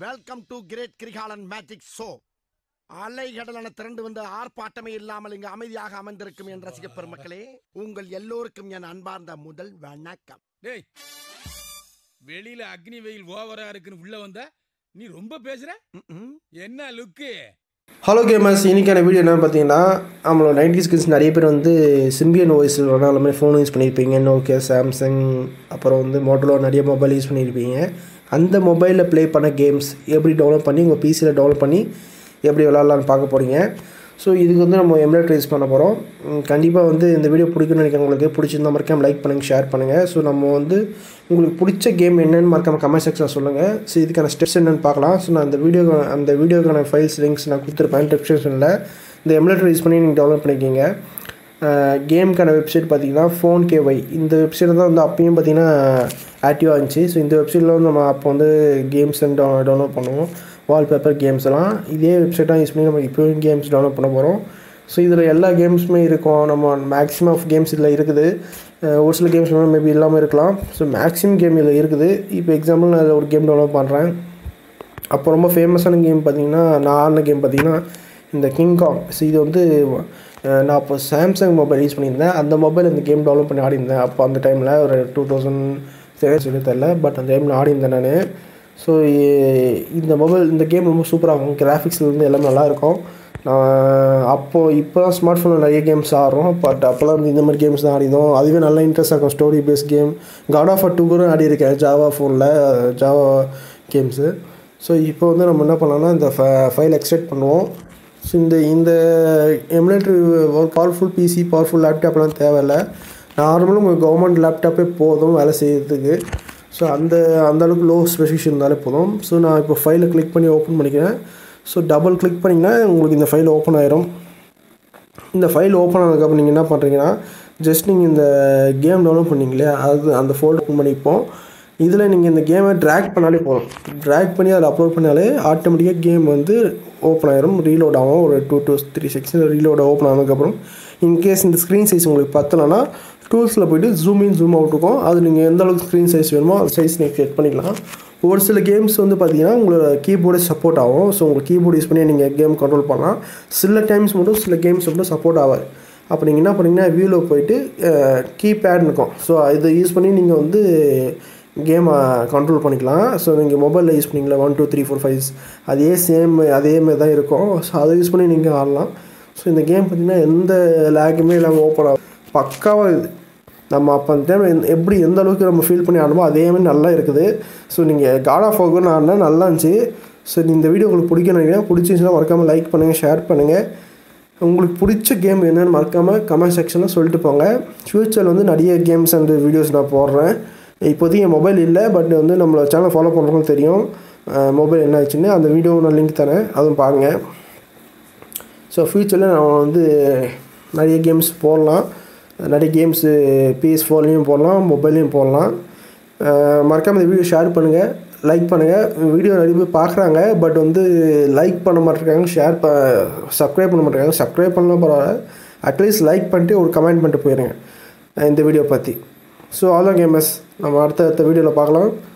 Welcome to great Kirikalan magic show அலைகடலான திரண்டு வந்து ஆர்ப்பாட்டமே இல்லாமல் இங்கு அமைதியாக அமர்ந்திருக்கும் என் ரசிக பெருமக்களே உங்கள் எல்லோருக்கும் என் அன்பார்ந்த முதல் வணக்கம் டேய் வெளியில அக்னி வெயில் ஓவரா இருக்குன்னு உள்ள வந்தா நீ ரொம்ப பேசுற ம்ம். என்ன லுக்கு ஹலோ கேமர்ஸ் இன்னைக்கான வீடியோ என்னன்னு பார்த்தீங்கன்னா நம்மளோட நைன்டி கிட்ஸ் நிறைய பேர் வந்து சிம்பியன் ஓஎஸில் நல்ல மாதிரி ஃபோன் யூஸ் பண்ணியிருப்பீங்க நோக்கியா சாம்சங் அப்புறம் வந்து மோட்டோலோ நிறைய மொபைல் யூஸ் பண்ணியிருப்பீங்க அந்த மொபைலில் ப்ளே பண்ண கேம்ஸ் எப்படி டவுன்லோட் பண்ணி உங்கள் பிசியில் டவுன்லோட் பண்ணி எப்படி விளாட்லான்னு பார்க்க போகிறீங்க ஸோ இதுக்கு வந்து நம்ம எம்ப்ராய்ட் ரைஸ் பண்ண போகிறோம் கண்டிப்பாக வந்து இந்த வீடியோ பிடிக்கும்னு நினைக்கிறேன் உங்களுக்கு பிடிச்சிருந்தா மறக்காம லைக் பண்ணுங்கள் ஷேர் பண்ணுங்கள் ஸோ நம்ம வந்து உங்களுக்கு பிடிச்ச கேம் என்னன்னு மறக்காம கமெண்ட் செக்ஷனில் சொல்லுங்கள் ஸோ இதுக்கான ஸ்டெப்ஸ் என்னன்னு பார்க்கலாம் ஸோ நான் அந்த வீடியோ அந்த வீடியோக்கான ஃபைல்ஸ் லிங்க்ஸ் நான் கொடுத்துருப்பேன் டிஸ்கிரிப்ஷனில் இந்த எம்ப்ராய்ட் ரைஸ் பண்ணி நீங்கள் டவுன்லோட் பண்ணிக்கிங்க கேமுக்கான வெப்சைட் பார்த்தீங்கன்னா ஃபோன் கேஒய் இந்த வெப்சைட் தான் வந்து அப்பயும் பார்த்தீங்கன்னா ஆக்டிவாக இருந்துச்சு ஸோ இந்த வெப்சைட்டில் வந்து நம்ம அப்போ வந்து கேம்ஸ் டவுன்லோட் பண்ணுவோம் வால்பேப்பர் கேம்ஸ் எல்லாம் இதே வெப்சைட்டாக யூஸ் பண்ணி நம்ம இப்போயும் கேம்ஸ் டவுன்லோட் பண்ண போகிறோம் ஸோ இதில் எல்லா கேம்ஸுமே இருக்கும் நம்ம மேக்ஸிமம் ஆஃப் கேம்ஸ் இதில் இருக்குது அஹ் ஒரு சில கேம்ஸ் மேபி இல்லாமல் இருக்கலாம் ஸோ மேக்ஸிமம் கேம் இதில் இருக்குது இப்போ எக்ஸாம்பிள் நான் இதில் ஒரு கேம் டவுன்லோட் பண்ணுறேன் அப்போ ரொம்ப ஃபேமஸான கேம் பார்த்தீங்கன்னா நான் ஆடின கேம் பார்த்தீங்கன்னா இந்த கிங்காங் ஸோ இது வந்து அஹ், நான் அப்போ சாம்சங் மொபைல் யூஸ் பண்ணியிருந்தேன் அந்த மொபைல் இந்த கேம் டெவலப் பண்ணி ஆடிருந்தேன் அப்போ அந்த டைமில் ஒரு டூ தௌசண்ட் செவன் சொல்லி தெரில பட் அந்த டைமில் ஆடிருந்தேன் நான் ஸோ இந்த மொபைல் இந்த கேம் ரொம்ப சூப்பராக இருக்கும் கிராஃபிக்ஸ்லேருந்து எல்லாமே நல்லா இருக்கும் நான் அப்போது இப்போ தான் ஸ்மார்ட் ஃபோனில் நிறைய கேம்ஸ் ஆடுறோம் பட் அப்போல்லாம் வந்து இந்த மாதிரி கேம்ஸ் தான் ஆடினோம் அதுவே நல்லா இன்ட்ரெஸ்டாக இருக்கும் story base game god of two கூட ஆடி இருக்கேன் ஜாவா ஃபோனில் ஜாவா கேம்ஸு ஸோ இப்போ வந்து நம்ம என்ன பண்ணலாம்னா இந்த ஃபைல் எக்ஸ்ட்ராக்ட் பண்ணுவோம் ஸோ இந்த இந்த எமுலேட்டர் ஒரு பவர்ஃபுல் பிசி பவர்ஃபுல் லேப்டாப்லாம் தேவையில்லை நார்மலாக உங்கள் கவர்மெண்ட் லேப்டாப்பே போதும் வேலை செய்யறதுக்கு ஸோ அந்த அந்த அளவுக்கு லோ ஸ்பெசிஃபிகேஷன் இருந்தாலே போதும் ஸோ நான் இப்போ ஃபைலை கிளிக் பண்ணி ஓப்பன் பண்ணிக்கிறேன் ஸோ டபுள் கிளிக் பண்ணிங்கன்னா உங்களுக்கு இந்த ஃபைல் ஓப்பன் ஆயிரும் இந்த ஃபைல் ஓப்பன் ஆனதுக்கப்புறம் நீங்கள் என்ன பண்ணுறீங்கன்னா ஜஸ்ட் நீங்கள் இந்த கேம் டவுன்லோட் பண்ணீங்களே அது அந்த ஃபோல்டர் ஓப்பன் பண்ணிப்போம் இதில் நீங்கள் இந்த கேமை ட்ராக் பண்ணாலே போதும் ட்ராக் பண்ணி அதில் அப்லோட் பண்ணாலே ஆட்டோமேட்டிக்காக கேம் வந்து ஓப்பன் ஆயிரும் ரீலோட் ஆகும் ஒரு two two three section reload open ஆனதுக்கப்புறம் இன்கேஸ் இந்த ஸ்க்ரீன் சைஸ் உங்களுக்கு பத்தலைன்னா டூல்ஸில் போயிட்டு ஜூம் இன் ஜூம் அவுட் இருக்கும் அது நீங்கள் எந்த அளவுக்கு ஸ்க்ரீன் சைஸ் வேணுமோ அந்த சைஸ் நீங்கள் செட் பண்ணிக்கலாம் ஒரு சில கேம்ஸ் வந்து பார்த்தீங்கன்னா உங்களோட கீபோர்டு சப்போர்ட் ஆகும் ஸோ உங்கள் கீபோர்டு யூஸ் பண்ணி நீங்கள் கேம் கண்ட்ரோல் பண்ணலாம் சில டைம்ஸ் மட்டும் சில கேம்ஸ் மட்டும் சப்போர்ட் ஆகாது அப்போ நீங்கள் என்ன பண்ணீங்கன்னா வியூவில் போயிட்டு கீபேட் இருக்கும் ஸோ இதை யூஸ் பண்ணி நீங்கள் வந்து கேமை கண்ட்ரோல் பண்ணிக்கலாம் ஸோ நீங்கள் மொபைலில் யூஸ் பண்ணிங்களா one two three four fives அதே சேம் அதே மாதிரி தான் இருக்கும் ஸோ அதை யூஸ் பண்ணி நீங்கள் ஆடலாம் ஸோ இந்த கேம் பார்த்தீங்கன்னா எந்த லேக்குமே இல்லாமல் ஓப்பன் ஆகும் பக்காவாக இது நம்ம அப்போ அந்த டைம் எப்படி எந்த அளவுக்கு நம்ம ஃபீல் பண்ணி ஆடணுமோ அதே மாதிரி நல்லா இருக்குது ஸோ நீங்கள் காட் ஆஃப் ஆகுன்னு ஆடினா நல்லா இருந்துச்சு ஸோ இந்த வீடியோ உங்களுக்கு பிடிக்கும் நினைக்கிறேன் பிடிச்சிருந்துச்சுன்னா மறக்காமல் லைக் பண்ணுங்கள் ஷேர் பண்ணுங்கள் உங்களுக்கு பிடிச்ச கேம் என்னென்னு மறக்காமல் கமெண்ட் செக்ஷனில் சொல்லிட்டு போங்க ஃப்யூச்சரில் வந்து நிறைய கேம்ஸ் அண்ட் வீடியோஸ் நான் போடுறேன் இப்போதைக்கு என் மொபைல் இல்லை பட் வந்து நம்மளோட சேனல் ஃபாலோ பண்ணுறவங்களுக்கு தெரியும் மொபைல் என்ன ஆச்சுன்னு அந்த வீடியோ நான் லிங்க் தரேன் அதுவும் பாருங்கள் ஸோ ஃப்யூச்சரில் நான் வந்து நிறைய கேம்ஸ் போடலாம் நிறைய கேம்ஸு பிஎஸ் ஃபோர்லேயும் போடலாம் மொபைல்லையும் போடலாம் மறக்காமல் இந்த வீடியோ ஷேர் பண்ணுங்கள் லைக் பண்ணுங்கள் வீடியோ நிறைய பேர் பார்க்குறாங்க பட் வந்து லைக் பண்ண மாட்டேங்கிறாங்க ஷேர் ப சப்ஸ்கிரைப் பண்ண மாட்டேங்கிறாங்க சப்ஸ்கிரைப் பண்ணலாம் பரவாயில்ல அட்லீஸ்ட் லைக் பண்ணிட்டு ஒரு கமெண்ட் பண்ணிட்டு போயிடுங்க இந்த வீடியோ பற்றி ஸோ அவ்வளோ கேமஸ் நம்ம அடுத்த அடுத்த வீடியோவில் பார்க்கலாம்